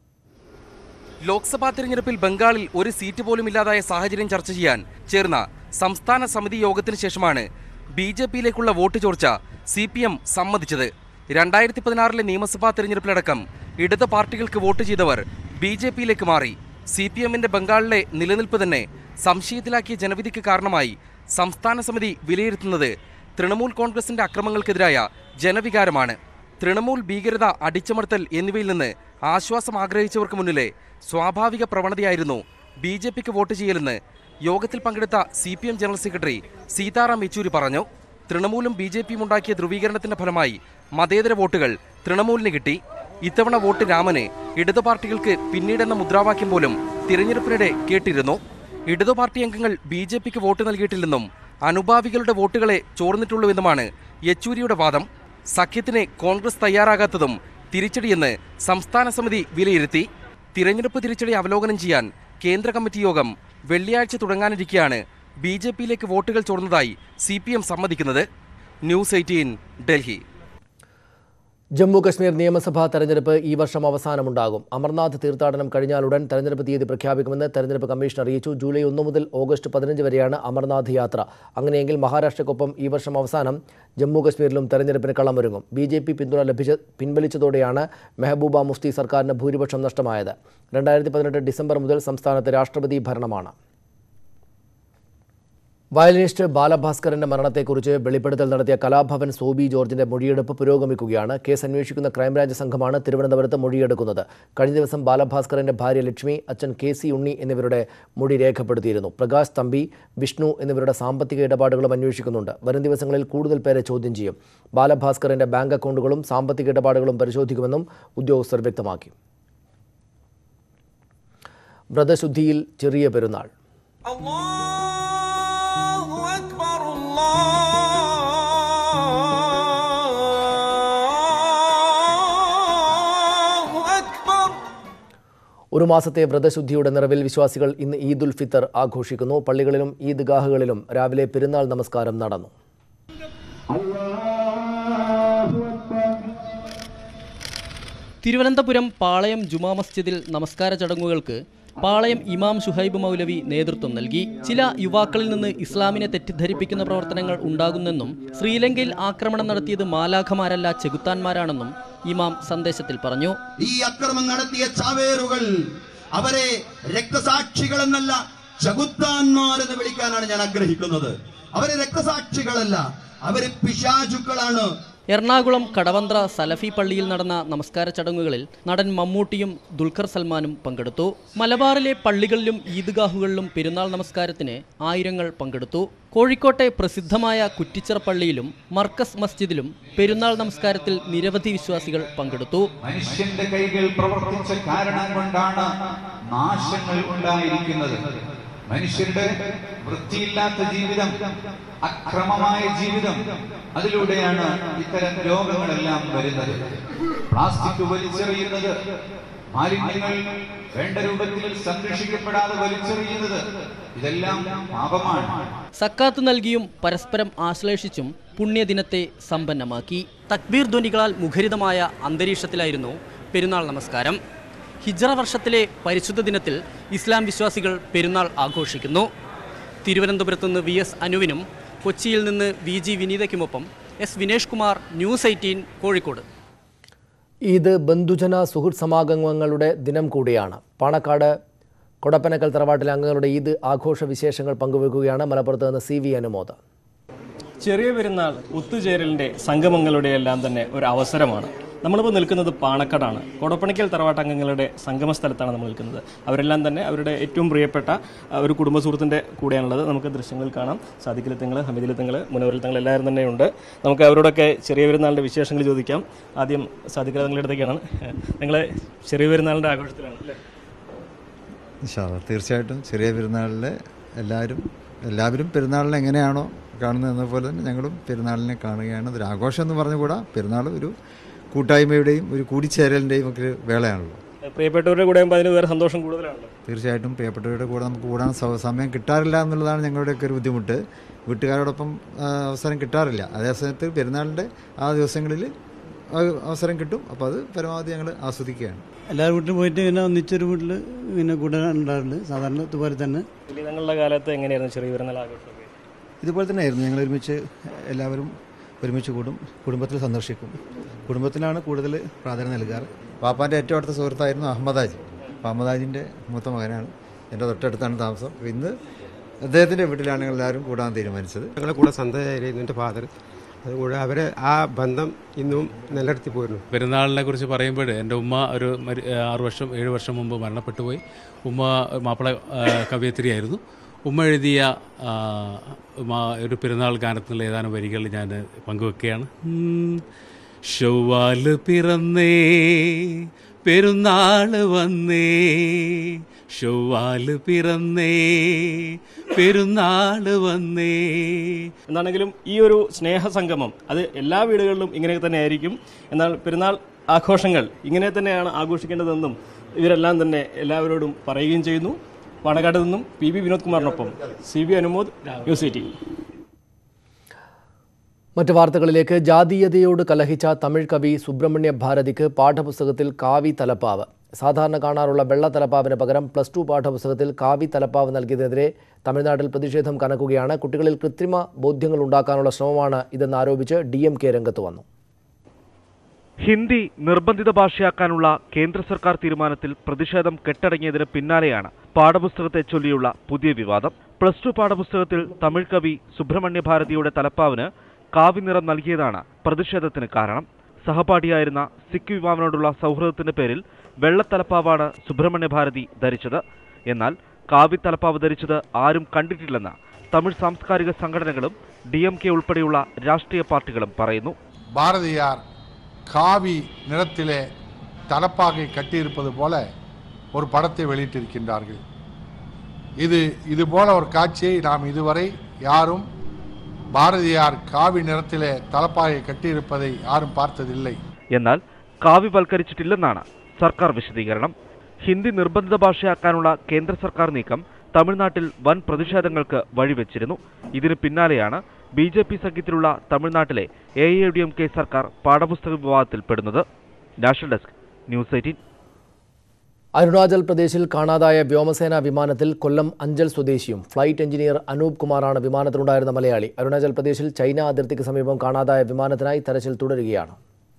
ലോക്സഭാ തിരഞ്ഞെടുപ്പിൽ ബംഗാളിൽ ഒരു സീറ്റ് പോലും ഇല്ലാതായ സാഹചര്യം ചർച്ച ചെയ്യാൻ ചേർന്ന സംസ്ഥാന സമിതി യോഗത്തിന് ശേഷമാണ് ബി ജെ പിയിലേക്കുള്ള വോട്ട് ചോർച്ച സി പി എം സമ്മതിച്ചത് രണ്ടായിരത്തി പതിനാറിലെ നിയമസഭാ തിരഞ്ഞെടുപ്പിലടക്കം ഇടത് പാർട്ടികൾക്ക് വോട്ട് ചെയ്തവർ ബി ജെ പിയിലേക്ക് മാറി സി പി എമ്മിന്റെ ബംഗാളിലെ നിലനിൽപ്പ് തന്നെ സംശയത്തിലാക്കിയ ജനവിധിക്ക് കാരണമായി സംസ്ഥാന സമിതി വിലയിരുത്തുന്നത് തൃണമൂൽ കോൺഗ്രസിന്റെ അക്രമങ്ങൾക്കെതിരായ ജനവികാരമാണ് തൃണമൂൽ ഭീകരത അടിച്ചമർത്തൽ എന്നിവയിൽ നിന്ന് ആശ്വാസം ആഗ്രഹിച്ചവർക്ക് മുന്നിലെ സ്വാഭാവിക പ്രവണതയായിരുന്നു ബി ജെ പിക്ക് വോട്ട് ചെയ്യലെന്ന് യോഗത്തിൽ പങ്കെടുത്ത C P M general secretary Sitaram Yechury പറഞ്ഞു തൃണമൂലും ബി ജെ പിയും ഉണ്ടാക്കിയ ധ്രുവീകരണത്തിന്റെ ഫലമായി മതേതര വോട്ടുകൾ തൃണമൂലിന് കിട്ടി ഇത്തവണ വോട്ട് രാമന് ഇടതു പാർട്ടികൾക്ക് പിന്നീടെന്ന മുദ്രാവാക്യം പോലും തിരഞ്ഞെടുപ്പിനിടെ കേട്ടിരുന്നു ഇടതു പാർട്ടി അംഗങ്ങൾ ബി ജെ പിക്ക് വോട്ട് നൽകിയിട്ടില്ലെന്നും അനുഭാവികളുടെ വോട്ടുകളെ ചോർന്നിട്ടുള്ളൂവെന്നുമാണ് യെച്ചൂരിയുടെ വാദം സഖ്യത്തിന് കോൺഗ്രസ് തയ്യാറാകാത്തതും തിരിച്ചടിയെന്ന് സംസ്ഥാന സമിതി വിലയിരുത്തി തിരഞ്ഞെടുപ്പ് തിരിച്ചടി അവലോകനം ചെയ്യാൻ കേന്ദ്ര കമ്മിറ്റി യോഗം വെള്ളിയാഴ്ച തുടങ്ങാനിരിക്കെയാണ് ബി ജെ പിയിലേക്ക് വോട്ടുകൾ ചോർന്നതായി സി പി എം സമ്മതിക്കുന്നത് ന്യൂസ് എയ്റ്റീൻ ഡൽഹി ജമ്മു കശ്മീർ നിയമസഭാ തെരഞ്ഞെടുപ്പ് ഈ വർഷം അവസാനമുണ്ടാകും അമർനാഥ് തീർത്ഥാടനം കഴിഞ്ഞാലുടൻ തെരഞ്ഞെടുപ്പ് തീയതി പ്രഖ്യാപിക്കുമെന്ന് തെരഞ്ഞെടുപ്പ് കമ്മീഷൻ അറിയിച്ചു ജൂലൈ ഒന്ന് മുതൽ ഓഗസ്റ്റ് പതിനഞ്ച് വരെയാണ് അമർനാഥ് യാത്ര അങ്ങനെയെങ്കിൽ മഹാരാഷ്ട്രയ്ക്കൊപ്പം ഈ വർഷം അവസാനം ജമ്മു കശ്മീരിലും തെരഞ്ഞെടുപ്പിന് കളമൊരുങ്ങും ബി ജെ പി പിന്തുണ ലഭിച്ച പിൻവലിച്ചതോടെയാണ് മെഹബൂബ മുഫ്തി സർക്കാരിന് ഭൂരിപക്ഷം നഷ്ടമായത് രണ്ടായിരത്തി പതിനെട്ട് ഡിസംബർ മുതൽ സംസ്ഥാനത്ത് രാഷ്ട്രപതി ഭരണമാണ് വയലിനിസ്റ്റ് ബാലഭാസ്കറിന്റെ മരണത്തെക്കുറിച്ച് വെളിപ്പെടുത്തൽ നടത്തിയ കലാഭവൻ സോബി ജോർജിന്റെ മൊഴിയെടുപ്പ് പുരോഗമിക്കുകയാണ് കേസ് അന്വേഷിക്കുന്ന ക്രൈംബ്രാഞ്ച് സംഘമാണ് തിരുവനന്തപുരത്ത് മൊഴിയെടുക്കുന്നത് കഴിഞ്ഞ ദിവസം ബാലഭാസ്കറിന്റെ ഭാര്യ ലക്ഷ്മി അച്ഛൻ കെ സി ഉണ്ണി എന്നിവരുടെ മൊഴി രേഖപ്പെടുത്തിയിരുന്നു പ്രകാശ് തമ്പി വിഷ്ണു എന്നിവരുടെ സാമ്പത്തിക ഇടപാടുകളും അന്വേഷിക്കുന്നുണ്ട് വരും ദിവസങ്ങളിൽ കൂടുതൽ പേരെ ചോദ്യം ചെയ്യും ബാലഭാസ്കറിന്റെ ബാങ്ക് അക്കൗണ്ടുകളും സാമ്പത്തിക ഇടപാടുകളും പരിശോധിക്കുമെന്നും ഉദ്യോഗസ്ഥർ വ്യക്തമാക്കി വ്രതശുദ്ധിയിൽ ചെറിയ പെരുന്നാൾ ഒരു മാസത്തെ വ്രതശുദ്ധിയുടെ നിറവിൽ വിശ്വാസികൾ ഇന്ന് ഈദ് ഉൽ ഫിത്തർ ആഘോഷിക്കുന്നു പള്ളികളിലും ഈദ്ഗാഹുകളിലും രാവിലെ പെരുന്നാൾ നമസ്കാരം നടന്നു തിരുവനന്തപുരം പാളയം ജുമാ മസ്ജിദിൽ നമസ്കാര ചടങ്ങുകൾക്ക് പാളയം ഇമാം ഷുഹൈബ് മൗലവി നേതൃത്വം നൽകി ചില യുവാക്കളിൽ നിന്ന് ഇസ്ലാമിനെ തെറ്റിദ്ധരിപ്പിക്കുന്ന പ്രവർത്തനങ്ങൾ ഉണ്ടാകുന്നെന്നും ശ്രീലങ്കയിൽ ആക്രമണം നടത്തിയത് മാലാഖമാരല്ല ചെകുത്താന്മാരാണെന്നും ഇമാം സന്ദേശത്തിൽ പറഞ്ഞു ഈ അക്രമം നടത്തിയ ചാവേറുകൾ അവരെ രക്തസാക്ഷികളെന്നല്ല ചകുത്താന്മാരെന്ന് വിളിക്കാനാണ് ഞാൻ ആഗ്രഹിക്കുന്നത് അവരെ രക്തസാക്ഷികളല്ല അവര് പിശാചുക്കളാണ് എറണാകുളം കടവന്ത്ര സലഫി പള്ളിയിൽ നടന്ന നമസ്കാര ചടങ്ങുകളിൽ നടൻ മമ്മൂട്ടിയും ദുൽഖർ സൽമാനും പങ്കെടുത്തു മലബാറിലെ പള്ളികളിലും ഈദ്ഗാഹുകളിലും പെരുന്നാൾ നമസ്കാരത്തിന് ആയിരങ്ങൾ പങ്കെടുത്തു കോഴിക്കോട്ടെ പ്രസിദ്ധമായ കുറ്റിച്ചിറ പള്ളിയിലും മർക്കസ് മസ്ജിദിലും പെരുന്നാൾ നമസ്കാരത്തിൽ നിരവധി വിശ്വാസികൾ പങ്കെടുത്തു മനുഷ്യന്റെ കൈകൾ പ്രവർത്തിച്ച കാരണം കൊണ്ടാണ് നാശങ്ങൾ ഉണ്ടായിരിക്കുന്നത് മനുഷ്യരുടെ വൃത്തിയില്ലാത്ത ജീവിതം അക്രമമായ ജീവിതം അതിലൂടെയാണ് ഇത്തരം രോഗങ്ങളെല്ലാം വരുന്നത് പ്ലാസ്റ്റിക് വലിച്ചെറിയുന്നത് മാലിന്യങ്ങൾ വേണ്ട രൂപത്തിൽ സംരക്ഷിക്കപ്പെടാതെ വലിച്ചെറിയുന്നത് ഇതെല്ലാം പാപമാണ് സക്കാത്ത് നൽകിയും പരസ്പരം ആശ്ലേഷിച്ചും പുണ്യദിനത്തെ സമ്പന്നമാക്കി തക്ബീർ ധ്വനികളാൽ മുഖരിതമായ അന്തരീക്ഷത്തിലായിരുന്നു പെരുന്നാൾ നമസ്കാരം ഹിജ്റ വർഷത്തിലെ പരിശുദ്ധ ദിനത്തിൽ ഇസ്ലാം വിശ്വാസികൾ പെരുന്നാൾ ആഘോഷിക്കുന്നു തിരുവനന്തപുരത്ത് നിന്ന് വി എസ് അനുവിനും കൊച്ചിയിൽ നിന്ന് വി ജി വിനീതയ്ക്കുമൊപ്പം S Vinesh Kumar news eighteen Kozhikode ഇത് ബന്ധുജന സുഹൃത്ത് സമാഗമങ്ങളുടെ ദിനം കൂടിയാണ് പാണക്കാട് കൊടപ്പനക്കൽ തറവാട്ടിലെ അംഗങ്ങളുടെ ഈദ് ആഘോഷ വിശേഷങ്ങൾ പങ്കുവെക്കുകയാണ് മലപ്പുറത്ത് നിന്ന് സി വി അനുമോദ് ചെറിയ പെരുന്നാൾ ഒത്തുചേരലിൻ്റെ സംഗമങ്ങളുടെ എല്ലാം തന്നെ ഒരു അവസരമാണ് നമ്മളിപ്പോൾ നിൽക്കുന്നത് പാണക്കാടാണ് കൊടപ്പണിക്കൽ തറവാട്ടംഗങ്ങളുടെ സംഗമ സ്ഥലത്താണ് നമ്മൾ നിൽക്കുന്നത് അവരെല്ലാം തന്നെ അവരുടെ ഏറ്റവും പ്രിയപ്പെട്ട ആ, ഒരു കുടുംബ സുഹൃത്തിൻ്റെ കൂടെയാണുള്ളത് നമുക്ക് ദൃശ്യങ്ങൾ കാണാം സാദിഖിലത്തങ്ങൾ ഹമീദിലത്തങ്ങൾ മുനവരിലത്തങ്ങൾ എല്ലാവരും തന്നെ ഉണ്ട് നമുക്ക് അവരോടൊക്കെ ചെറിയ പെരുന്നാളിൻ്റെ വിശേഷങ്ങൾ ചോദിക്കാം ആദ്യം സാദിഖിലത്തങ്ങളുടെ അടുത്തേക്കാണ് നിങ്ങൾ ചെറിയ പെരുന്നാളിൻ്റെ ആഘോഷത്തിലാണ് അല്ലേ ഇൻഷാല്ല തീർച്ചയായിട്ടും ചെറിയ പെരുന്നാളിൽ എല്ലാവരും എല്ലാവരും പെരുന്നാളിനെ എങ്ങനെയാണോ കാണുന്നത് പോലെ തന്നെ ഞങ്ങളും പെരുന്നാളിനെ കാണുകയാണ് ഇതൊരു ആഘോഷം എന്ന് പറഞ്ഞുകൂടാ പെരുന്നാൾ ഒരു കൂട്ടായ്മയുടെയും ഒരു കൂടിച്ചേരലിൻ്റെയും ഒക്കെ ഒരു വേളയാണല്ലോ പ്രിയപ്പെട്ടവരുടെ കൂടെ ആകുമ്പോൾ അതിന് വേറെ സന്തോഷം കൂടുതലാണല്ലോ തീർച്ചയായിട്ടും പ്രിയപ്പെട്ടവരുടെ കൂടെ നമുക്ക് കൂടാൻ സ- സമയം കിട്ടാറില്ല എന്നുള്ളതാണ് ഞങ്ങളുടെയൊക്കെ ഒരു ബുദ്ധിമുട്ട് വീട്ടുകാരോടൊപ്പം ആ, അവസരം കിട്ടാറില്ല അതേ സമയത്ത് പെരുന്നാളിൻ്റെ ആ ദിവസങ്ങളിൽ ആ- അവസരം കിട്ടും അപ്പോൾ അത് പരമാവധി ഞങ്ങൾ ആസ്വദിക്കുകയാണ് എല്ലാ വീട്ടിലും പോയിട്ട് പിന്നെ ഒന്നിച്ചൊരു വീട്ടിൽ പിന്നെ കൂടെ ഉണ്ടാറുണ്ട് സാധാരണ ഇതുപോലെ തന്നെ ഞങ്ങളുടെ കാലത്ത് എങ്ങനെയായിരുന്നു ചെറിയ പെരുന്നാൾ ആഘോഷമൊക്കെ ഇതുപോലെ തന്നെ ആയിരുന്നു ഞങ്ങൾ ഒരുമിച്ച് എല്ലാവരും ഒരുമിച്ച് കൂടും കുടുംബത്തിൽ സന്ദർശിക്കും കുടുംബത്തിനാണ് കൂടുതൽ പ്രാധാന്യം നൽകാറ് പാപ്പാൻ്റെ ഏറ്റവും അടുത്ത സുഹൃത്തായിരുന്നു അഹമ്മദാജ് അപ്പോൾ അഹമ്മദാജിൻ്റെ മൂത്ത മകനാണ് എൻ്റെ തൊട്ടടുത്താണ് താമസം അപ്പോൾ ഇന്ന് അദ്ദേഹത്തിൻ്റെ വീട്ടിലാണ് ഞങ്ങൾ എല്ലാവരും കൂടാൻ തീരുമാനിച്ചത് ഞങ്ങളുടെ കൂടെ സന്തയായിരുന്നു എൻ്റെ ഫാദർ അതുകൂടെ അവരെ ആ ബന്ധം ഇന്നും നിലനിർത്തി പോയിരുന്നു പെരുന്നാളിനെ കുറിച്ച് പറയുമ്പോൾ എൻ്റെ ഉമ്മ ഒരു മരി- ആറ് വർഷം ഏഴ് വർഷം മുമ്പ് മരണപ്പെട്ടു പോയി ഉമ്മ മാപ്പിള ആ, കവയത്രിയായിരുന്നു ഉമ്മ എഴുതിയ ആ, മാ- ഒരു പെരുന്നാൾ ഗാനത്തിലുള്ള ഏതാനും വരികൾ ഞാൻ പങ്കുവെക്കുകയാണ് ഉം. ചൊവ്വാല് പിറന്നേ പെരുന്നാള് വന്നേ ചൊവ്വാല് പിറന്നേ പെരുന്നാള് വന്നേ എന്താണെങ്കിലും ഈ ഒരു സ്നേഹസംഗമം അത് എല്ലാ വീടുകളിലും ഇങ്ങനെ തന്നെ ആയിരിക്കും എന്നാൽ പെരുന്നാൾ ആഘോഷങ്ങൾ ഇങ്ങനെ തന്നെയാണ് ആഘോഷിക്കേണ്ടതെന്നും ഇവരെല്ലാം തന്നെ എല്ലാവരോടും പറയുകയും ചെയ്യുന്നു പാണക്കാട് നിന്നും പി ബി വിനോദ് കുമാറിനൊപ്പം C B Anumod news eighteen മറ്റ് വാർത്തകളിലേക്ക് ജാതീയതയോട് കലഹിച്ച തമിഴ് കവി സുബ്രഹ്മണ്യ ഭാരതിക്ക് പാഠപുസ്തകത്തിൽ കാവി തലപ്പാവ് സാധാരണ കാണാറുള്ള വെള്ള തലപ്പാവിന് പകരം പ്ലസ് ടു പാഠപുസ്തകത്തിൽ കാവി തലപ്പാവ് നൽകിയതിനെതിരെ തമിഴ്നാട്ടിൽ പ്രതിഷേധം കനക്കുകയാണ് കുട്ടികളിൽ കൃത്രിമ ബോധ്യങ്ങൾ ഉണ്ടാക്കാനുള്ള ശ്രമമാണ് ഇതെന്ന് ആരോപിച്ച് ഡി എം കെ രംഗത്ത് വന്നു ഹിന്ദി നിർബന്ധിത ഭാഷയാക്കാനുള്ള കേന്ദ്ര സർക്കാർ തീരുമാനത്തിൽ പ്രതിഷേധം കെട്ടടങ്ങിയതിന് പിന്നാലെയാണ് പാഠപുസ്തകത്തെ ചൊല്ലിയുള്ള പുതിയ വിവാദം പ്ലസ് ടു പാഠപുസ്തകത്തിൽ തമിഴ് കവി സുബ്രഹ്മണ്യ ഭാരതിയുടെ തലപ്പാവിന് കാവി നിറം നൽകിയതാണ് പ്രതിഷേധത്തിന് കാരണം സഹപാഠിയായിരുന്ന സിഖ് യുവാവിനോടുള്ള സൗഹൃദത്തിന്റെ പേരിൽ വെള്ളത്തലപ്പാവാണ് സുബ്രഹ്മണ്യ ഭാരതി ധരിച്ചത് എന്നാൽ കാവി തലപ്പാവ് ധരിച്ചത് ആരും കണ്ടിട്ടില്ലെന്ന് തമിഴ് സാംസ്കാരിക സംഘടനകളും ഡി എം കെ ഉൾപ്പെടെയുള്ള രാഷ്ട്രീയ പാർട്ടികളും പറയുന്നു பாரதியார் காவி நிறத்திலே தலப்பாகை கட்டியிருப்பது போல ஒரு படத்தை வெளியிட்டிருக்கின்றார்கள் இது இது போல ஒரு காட்சியை நாம் இதுவரை யாரும் பாரதியார் காவி நிறத்திலே தலப்பாகை கட்டியிருப்பதை யாரும் பார்த்ததில்லை എന്നാൽ കാവ്യവൽക്കരിച്ചിട്ടില്ലെന്നാണ് സർക്കാർ വിശദീകരണം ഹിന്ദി നിർബന്ധിത ഭാഷയാക്കാനുള്ള കേന്ദ്ര സർക്കാർ നീക്കം തമിഴ്നാട്ടിൽ വൻ പ്രതിഷേധങ്ങൾക്ക് വഴിവെച്ചിരുന്നു ഇതിന് പിന്നാലെയാണ് ബി ജെ പി സഖ്യത്തിലുള്ള തമിഴ്നാട്ടിലെ A I D M K സർക്കാർ പാഠപുസ്തക വിവാദത്തിൽ പെടുന്നത് national desk news eighteen Arunachal പ്രദേശിൽ കാണാതായ വ്യോമസേന വിമാനത്തിൽ കൊല്ലം അഞ്ചൽ സ്വദേശിയും ഫ്ലൈറ്റ് എഞ്ചിനീയർ അനൂപ് കുമാറാണ് വിമാനത്തിലുണ്ടായിരുന്ന മലയാളി അരുണാചൽ പ്രദേശിൽ ചൈന അതിർത്തിക്ക് സമീപം കാണാതായ വിമാനത്തിനായി തെരച്ചിൽ തുടരുകയാണ്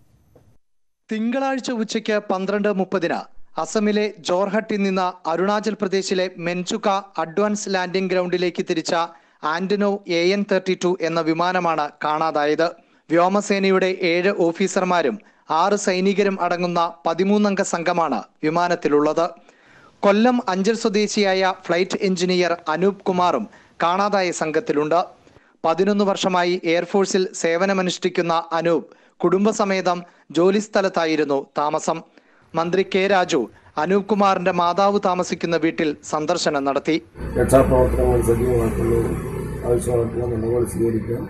തിങ്കളാഴ്ച ഉച്ചയ്ക്ക് പന്ത്രണ്ട് മുപ്പതിന് അസമിലെ ജോർഹട്ടിൽ നിന്ന് അരുണാചൽ പ്രദേശിലെ മെൻചുക അഡ്വാൻസ് ലാൻഡിംഗ് ഗ്രൗണ്ടിലേക്ക് തിരിച്ച Antonov A N thirty two എന്ന വിമാനമാണ് കാണാതായത് വ്യോമസേനയുടെ ഏഴ് ഓഫീസർമാരും ആറ് സൈനികരും അടങ്ങുന്ന പതിമൂന്നംഗ സംഘമാണ് വിമാനത്തിലുള്ളത് കൊല്ലം അഞ്ചൽ സ്വദേശിയായ ഫ്ലൈറ്റ് എഞ്ചിനീയർ അനൂപ് കുമാറും കാണാതായ സംഘത്തിലുണ്ട് പതിനൊന്ന് വർഷമായി എയർഫോഴ്സിൽ സേവനമനുഷ്ഠിക്കുന്ന അനൂപ് കുടുംബസമേതം ജോലിസ്ഥലത്തായിരുന്നു താമസം മന്ത്രി കെ രാജു അനൂപ് കുമാറിന്റെ മാതാവ് താമസിക്കുന്ന വീട്ടിൽ സന്ദർശനം നടത്തി രക്ഷാപ്രവർത്തനങ്ങൾ സജീവമാക്കുന്നതിനും ആവശ്യമായിട്ടുള്ള നടപടി സ്വീകരിക്കാൻ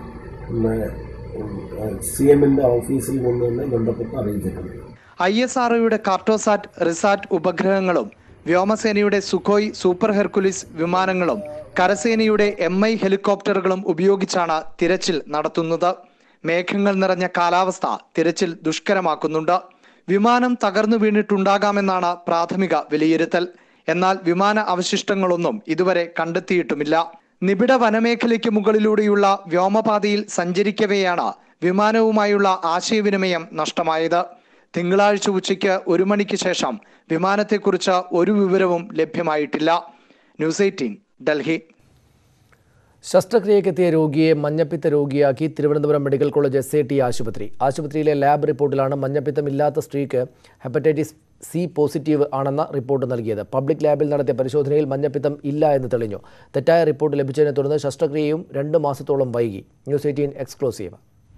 സി എമ്മിന്റെ ഓഫീസിൽ നിന്ന് തന്നെ ബന്ധപ്പെട്ട് അറിയിച്ചിട്ടുണ്ട് ഐ എസ് ആർഒയുടെ കാർട്ടോസാറ്റ് റിസാറ്റ് ഉപഗ്രഹങ്ങളും വ്യോമസേനയുടെ സുഖോയ് സൂപ്പർ ഹെർക്കുലിസ് വിമാനങ്ങളും കരസേനയുടെ എം ഐ ഹെലികോപ്റ്ററുകളും ഉപയോഗിച്ചാണ് തിരച്ചിൽ നടത്തുന്നത് മേഘങ്ങൾ നിറഞ്ഞ കാലാവസ്ഥ തിരച്ചിൽ ദുഷ്കരമാക്കുന്നുണ്ട് വിമാനം തകർന്നു വീണിട്ടുണ്ടാകാമെന്നാണ് പ്രാഥമിക വിലയിരുത്തൽ എന്നാൽ വിമാന അവശിഷ്ടങ്ങളൊന്നും ഇതുവരെ കണ്ടെത്തിയിട്ടുമില്ല നിബിഡ വനമേഖലയ്ക്ക് മുകളിലൂടെയുള്ള വ്യോമപാതയിൽ സഞ്ചരിക്കവെയാണ് വിമാനവുമായുള്ള ആശയവിനിമയം നഷ്ടമായത് തിങ്കളാഴ്ച ഉച്ചയ്ക്ക് ഒരു മണിക്ക് ശേഷം വിമാനത്തെക്കുറിച്ച് ഒരു വിവരവും ലഭ്യമായിട്ടില്ല ന്യൂസ് എയ്റ്റീൻ ഡൽഹി ശസ്ത്രക്രിയക്കെത്തിയ രോഗിയെ മഞ്ഞപ്പിത്ത രോഗിയാക്കി Thiruvananthapuram medical college S A T ആശുപത്രി ആശുപത്രിയിലെ ലാബ് റിപ്പോർട്ടിലാണ് മഞ്ഞപ്പിത്തമില്ലാത്ത സ്ത്രീക്ക് ഹെപ്പറ്റൈറ്റിസ് സി പോസിറ്റീവ് ആണെന്ന റിപ്പോർട്ട് നൽകിയത് പബ്ലിക് ലാബിൽ നടത്തിയ പരിശോധനയിൽ മഞ്ഞപ്പിത്തം ഇല്ല എന്ന് തെളിഞ്ഞു തെറ്റായ റിപ്പോർട്ട് ലഭിച്ചതിനെ തുടർന്ന് ശസ്ത്രക്രിയയും രണ്ട് മാസത്തോളം വൈകി ന്യൂസ് എയ്റ്റീൻ എക്സ്ക്ലൂസീവ്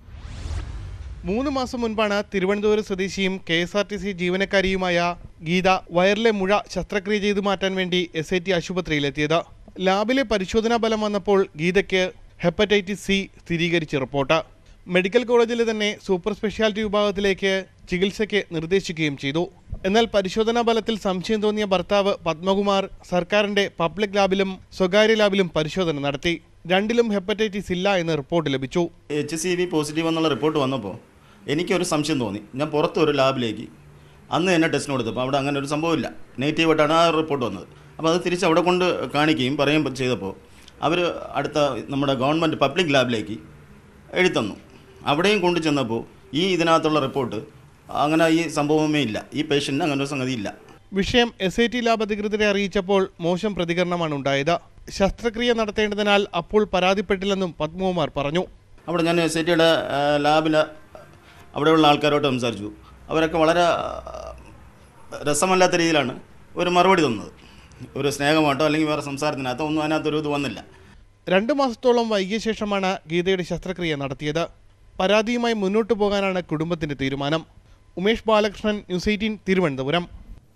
മൂന്ന് മാസം മുൻപാണ് തിരുവനന്തപുരം സ്വദേശിയും K S R T C ജീവനക്കാരിയുമായ ഗീത വയറിലെ മുഴ ശസ്ത്രക്രിയ ചെയ്തു മാറ്റാൻ വേണ്ടി എസ് ഐ ടി ആശുപത്രിയിലെത്തിയത് ലാബിലെ പരിശോധനാ ഫലം വന്നപ്പോൾ ഗീതയ്ക്ക് ഹെപ്പറ്റൈറ്റിസ് സി സ്ഥിരീകരിച്ച് റിപ്പോർട്ട് മെഡിക്കൽ കോളേജിലെ തന്നെ സൂപ്പർ സ്പെഷ്യാലിറ്റി വിഭാഗത്തിലേക്ക് ചികിത്സയ്ക്ക് നിർദ്ദേശിക്കുകയും ചെയ്തു എന്നാൽ പരിശോധനാ ഫലത്തിൽ സംശയം തോന്നിയ ഭർത്താവ് പത്മകുമാർ സർക്കാരിന്റെ പബ്ലിക് ലാബിലും സ്വകാര്യ ലാബിലും പരിശോധന നടത്തി രണ്ടിലും ഹെപ്പറ്റൈറ്റിസ് ഇല്ല എന്ന് റിപ്പോർട്ട് ലഭിച്ചു എച്ച് സി വി പോസിറ്റീവ് എന്നുള്ള റിപ്പോർട്ട് വന്നപ്പോൾ എനിക്കൊരു സംശയം തോന്നി ഞാൻ പുറത്ത് ഒരു ലാബിലേക്ക് അന്ന് തന്നെ ടെസ്റ്റിന് കൊടുത്തപ്പോൾ അവിടെ അങ്ങനെ ഒരു സംഭവമില്ല നെഗറ്റീവായിട്ടാണ് ആ റിപ്പോർട്ട് വന്നത് അപ്പോൾ അത് തിരിച്ച് അവിടെ കൊണ്ട് കാണിക്കുകയും പറയുകയും ചെയ്തപ്പോൾ അവർ അടുത്ത നമ്മുടെ ഗവൺമെൻറ് പബ്ലിക് ലാബിലേക്ക് എഴുതന്നു അവിടെയും കൊണ്ടു ചെന്നപ്പോൾ ഈ ഇതിനകത്തുള്ള റിപ്പോർട്ട് അങ്ങനെ ഈ സംഭവമേ ഇല്ല ഈ പേഷ്യൻറ്റിന് അങ്ങനെ ഒരു സംഗതി ഇല്ല വിഷയം എസ് ഐ ടി ലാബ് അധികൃതരെ അറിയിച്ചപ്പോൾ മോശം പ്രതികരണമാണ് ഉണ്ടായത് ശസ്ത്രക്രിയ നടത്തേണ്ടതിനാൽ അപ്പോൾ പരാതിപ്പെട്ടില്ലെന്നും പത്മകുമാർ പറഞ്ഞു അവിടെ ഞാൻ എസ് ഐ ടിയുടെ ലാബിൽ അവിടെയുള്ള ആൾക്കാരോട്ട് സംസാരിച്ചു അവരൊക്കെ വളരെ ആ, രസമല്ലാത്ത രീതിയിലാണ് ഒരു മറുപടി തന്നത് ഒരു സ്നേഹമായിട്ടോ അല്ലെങ്കിൽ വേറെ സംസാരത്തിനകത്തോ ഒന്നും അതിനകത്തൊരു ഇത് വന്നില്ല രണ്ടു മാസത്തോളം വൈകിയ ശേഷമാണ് ഗീതയുടെ ശസ്ത്രക്രിയ നടത്തിയത് പരാതിയുമായി മുന്നോട്ടു പോകാനാണ് കുടുംബത്തിന്റെ തീരുമാനം ഉമേഷ് ബാലകൃഷ്ണൻ ന്യൂസ് എയ്റ്റീൻ തിരുവനന്തപുരം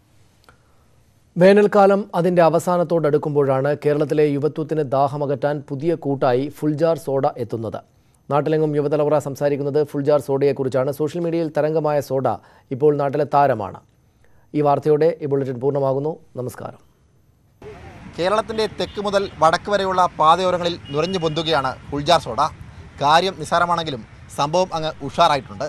വേനൽക്കാലം അതിന്റെ അവസാനത്തോടടുക്കുമ്പോഴാണ് കേരളത്തിലെ യുവത്വത്തിന് ദാഹമകറ്റാൻ പുതിയ കൂട്ടായി ഫുൾജാർ സോഡ എത്തുന്നത് നാട്ടിലെങ്ങും യുവതലമുറ സംസാരിക്കുന്നത് ഫുൾജാർ സോഡയെക്കുറിച്ചാണ് സോഷ്യൽ മീഡിയയിൽ തരംഗമായ സോഡ ഇപ്പോൾ നാട്ടിലെ താരമാണ് ഈ വാർത്തയോടെ ഈ ബുള്ളറ്റിൻ പൂർണ്ണമാകുന്നു നമസ്കാരം കേരളത്തിന്റെ തെക്ക് മുതൽ വടക്ക് വരെയുള്ള പാതയോരങ്ങളിൽ നുരഞ്ഞു പൊന്തുകയാണ് ഫുൾജാർ സോഡ കാര്യം നിസ്സാരമാണെങ്കിലും സംഭവം അങ്ങ് ഉഷാറായിട്ടുണ്ട്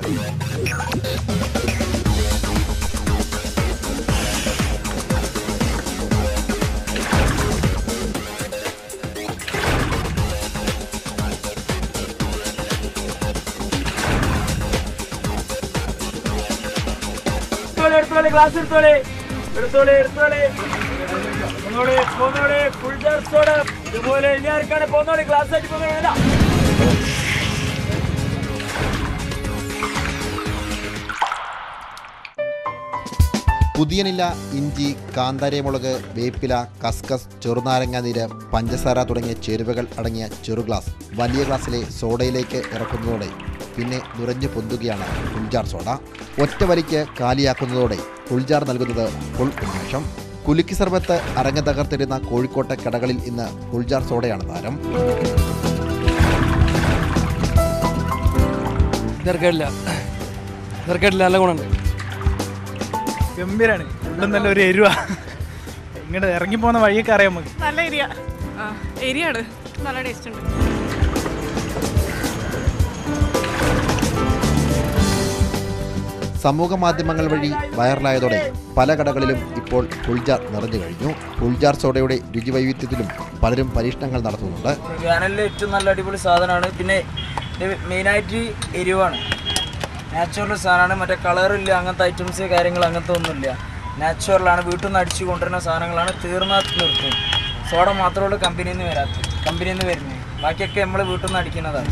എടുത്തോളെ ഗ്ലാസ് എടുത്തോളെ എടുത്തോളെ എടുത്തോളെ പോന്നോളെ പോന്നോളെ ഫുൾ ജാർസോടെ ഇതുപോലെ ഇനി ആർക്കാണ് പോന്നോളെ ഗ്ലാസ് ആയിട്ട് പോന്നോളെ ഇതാ. പുതിയനില ഇഞ്ചി കാന്താരിമുളക് വേപ്പില കസ്കസ് ചെറുനാരങ്ങ നീര് പഞ്ചസാര തുടങ്ങിയ ചേരുവകൾ അടങ്ങിയ ചെറു ഗ്ലാസ് വലിയ ഗ്ലാസ്സിലെ സോഡയിലേക്ക് ഇറക്കുന്നതോടെ പിന്നെ നുരഞ്ഞു പൊന്തുകയാണ് ഫുൾജാർ സോഡ ഒറ്റ വലിക്ക് കാലിയാക്കുന്നതോടെ ഫുൾജാർ നൽകുന്നത് ഫുൾ ഉന്മേഷം കുലുക്കി സർബത്ത് അരങ്ങ തകർത്തിരുന്ന കോഴിക്കോട്ടെ കടകളിൽ ഇന്ന് ഫുൾജാർ സോഡയാണ് താരം തിരക്കേടില്ല തിരക്കേടില്ല നല്ല ഗുണമുണ്ട് ഗംഭീരാണ് ഇവിടെ നല്ല ഒരു എരിവ ഇങ്ങോട്ട് ഇറങ്ങി പോകുന്ന വഴിയൊക്കെ അറിയാം നമുക്ക് നല്ല ഏരിയ ആ ഏരിയയാണ് നല്ല ടേസ്റ്റ് ഉണ്ട് സമൂഹ മാധ്യമങ്ങൾ വഴി വൈറലായതോടെ പല കടകളിലും ഇപ്പോൾ ഫുൾജാർ നിറഞ്ഞു കഴിഞ്ഞു ഫുൾജാർ സോഡയുടെ രുചി വൈവിധ്യത്തിലും പലരും പരീക്ഷണങ്ങൾ നടത്തുന്നുണ്ട് വേനലിലെ ഏറ്റവും നല്ല അടിപൊളി സാധനമാണ് പിന്നെ ഇത് മെയിനായിട്ട് എരിവാണ് നാച്ചുറൽ സാധനമാണ് മറ്റേ കളറില്ല അങ്ങനത്തെ ഐറ്റംസ് കാര്യങ്ങൾ അങ്ങനത്തെ ഒന്നുമില്ല നാച്ചുറലാണ് വീട്ടിൽ നിന്ന് അടിച്ചു കൊണ്ടുവരുന്ന സാധനങ്ങളാണ് തീർന്നാൽ നിർത്തും സോഡ മാത്രമുള്ളൂ കമ്പനിയിൽ നിന്ന് വരാത്തത് കമ്പനിയിൽ നിന്ന് വരുന്നത് ബാക്കിയൊക്കെ നമ്മൾ വീട്ടിൽ നിന്ന് അടിക്കുന്നതാണ്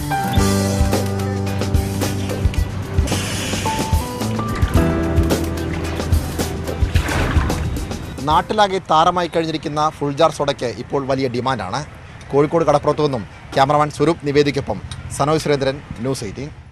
നാട്ടിലാകെ താരമായി കഴിഞ്ഞിരിക്കുന്ന ഫുൾജാർ സോഡയ്ക്ക് ഇപ്പോൾ വലിയ ഡിമാൻഡാണ് കോഴിക്കോട് കടപ്പുറത്തു നിന്നും ക്യാമറമാൻ സ്വരൂപ് നിവേദിക്കൊപ്പം സനോജ് സുരേന്ദ്രൻ ന്യൂസ് എയ്റ്റീൻ